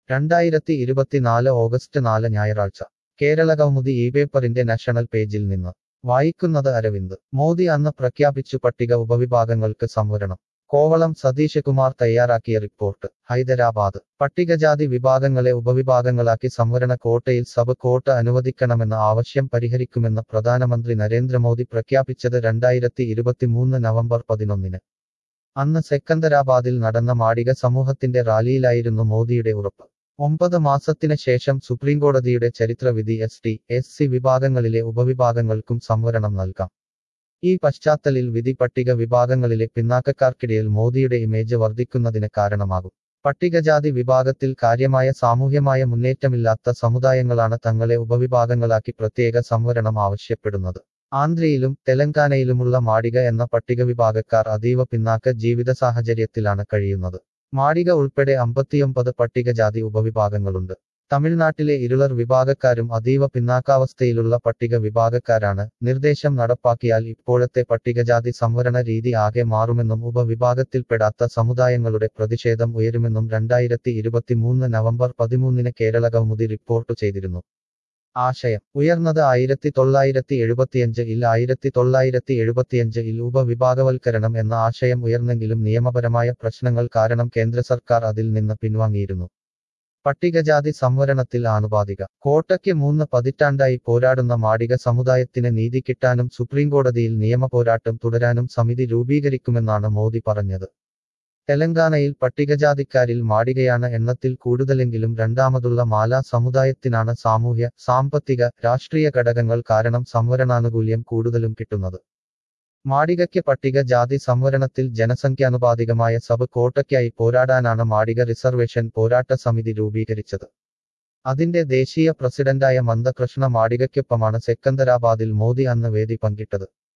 രണ്ടായിരത്തി ഇരുപത്തിനാല് ഓഗസ്റ്റ് നാല് ഞായറാഴ്ച കേരള കൗമുദി ഈ പേപ്പറിന്റെ നാഷണൽ പേജിൽ നിന്ന് വായിക്കുന്നത് അരവിന്ദ് മോദി അന്ന് പ്രഖ്യാപിച്ചു പട്ടിക ഉപവിഭാഗങ്ങൾക്ക് സംവരണം കോവളം സതീഷ് കുമാർ തയ്യാറാക്കിയ റിപ്പോർട്ട് ഹൈദരാബാദ് പട്ടികജാതി വിഭാഗങ്ങളെ ഉപവിഭാഗങ്ങളാക്കി സംവരണ കോട്ടയിൽ സബ് കോട്ട അനുവദിക്കണമെന്ന ആവശ്യം പരിഹരിക്കുമെന്ന് പ്രധാനമന്ത്രി നരേന്ദ്രമോദി പ്രഖ്യാപിച്ചത് രണ്ടായിരത്തി ഇരുപത്തിമൂന്ന് നവംബർ പതിനൊന്നിന് അന്ന് സെക്കന്ദരാബാദിൽ നടന്ന മാടിക സമൂഹത്തിന്റെ റാലിയിലായിരുന്നു മോദിയുടെ ഉറപ്പ് ഒമ്പത് മാസത്തിന് ശേഷം സുപ്രീംകോടതിയുടെ ചരിത്രവിധി എസ് ടി എസ് സി വിഭാഗങ്ങളിലെ ഉപവിഭാഗങ്ങൾക്കും സംവരണം നൽകാം ഈ പശ്ചാത്തലിൽ വിധി പട്ടിക വിഭാഗങ്ങളിലെ പിന്നാക്കക്കാർക്കിടയിൽ മോദിയുടെ ഇമേജ് വർദ്ധിക്കുന്നതിന് കാരണമാകും പട്ടികജാതി വിഭാഗത്തിൽ കാര്യമായ സാമൂഹ്യമായ മുന്നേറ്റമില്ലാത്ത സമുദായങ്ങളാണ് തങ്ങളെ ഉപവിഭാഗങ്ങളാക്കി പ്രത്യേക സംവരണം ആവശ്യപ്പെടുന്നത് ആന്ധ്രയിലും തെലങ്കാനയിലുമുള്ള മാടിക എന്ന പട്ടിക വിഭാഗക്കാർ അതീവ പിന്നാക്ക ജീവിത സാഹചര്യത്തിലാണ് കഴിയുന്നത് മാടിക ഉൾപ്പെടെ അമ്പത്തിയൊമ്പത് പട്ടികജാതി ഉപവിഭാഗങ്ങളുണ്ട് തമിഴ്നാട്ടിലെ ഇരുളർ വിഭാഗക്കാരും അതീവ പിന്നാക്കാവസ്ഥയിലുള്ള പട്ടിക വിഭാഗക്കാരാണ് നിർദ്ദേശം നടപ്പാക്കിയാൽ ഇപ്പോഴത്തെ പട്ടികജാതി സംവരണ രീതി ആകെ മാറുമെന്നും ഉപവിഭാഗത്തിൽപ്പെടാത്ത സമുദായങ്ങളുടെ പ്രതിഷേധം ഉയരുമെന്നും രണ്ടായിരത്തി ഇരുപത്തിമൂന്ന് നവംബർ പതിമൂന്നിന് കേരള കൗമുദി റിപ്പോർട്ട് ചെയ്തിരുന്നു ആശയം ഉയർന്നത് ആയിരത്തി തൊള്ളായിരത്തി എഴുപത്തിയഞ്ച് ഇൽ ആയിരത്തി തൊള്ളായിരത്തി എഴുപത്തിയഞ്ച് ഇൽ ഉപവിഭാഗവൽക്കരണം എന്ന ആശയം ഉയർന്നെങ്കിലും നിയമപരമായ പ്രശ്നങ്ങൾ കാരണം കേന്ദ്ര സർക്കാർ അതിൽ നിന്ന് പിൻവാങ്ങിയിരുന്നു പട്ടികജാതി സംവരണത്തിൽ ആനുപാതിക കോട്ടയ്ക്ക് മൂന്ന് പതിറ്റാണ്ടായി പോരാടുന്ന മാടിക സമുദായത്തിന് നീതി കിട്ടാനും സുപ്രീംകോടതിയിൽ നിയമ പോരാട്ടം തുടരാനും സമിതി രൂപീകരിക്കുമെന്നാണ് മോദി പറഞ്ഞത് തെലങ്കാനയിൽ പട്ടികജാതിക്കാരിൽ മാടികയാണ് എണ്ണത്തിൽ കൂടുതലെങ്കിലും രണ്ടാമതുള്ള മാല സമുദായത്തിനാണ് സാമൂഹ്യ സാമ്പത്തിക രാഷ്ട്രീയ ഘടകങ്ങൾ കാരണം സംവരണാനുകൂല്യം കൂടുതലും കിട്ടുന്നത് മാടികയ്ക്ക് പട്ടിക ജാതി സംവരണത്തിൽ ജനസംഖ്യാനുപാതികമായ സബ് കോട്ടയ്ക്കായി പോരാടാനാണ് മാടിക റിസർവേഷൻ പോരാട്ട സമിതി രൂപീകരിച്ചത് അതിന്റെ ദേശീയ പ്രസിഡന്റായ മന്ദകൃഷ്ണ മാടികയ്ക്കൊപ്പമാണ് സെക്കന്ദരാബാദിൽ മോദി അന്ന് വേദി പങ്കിട്ടത്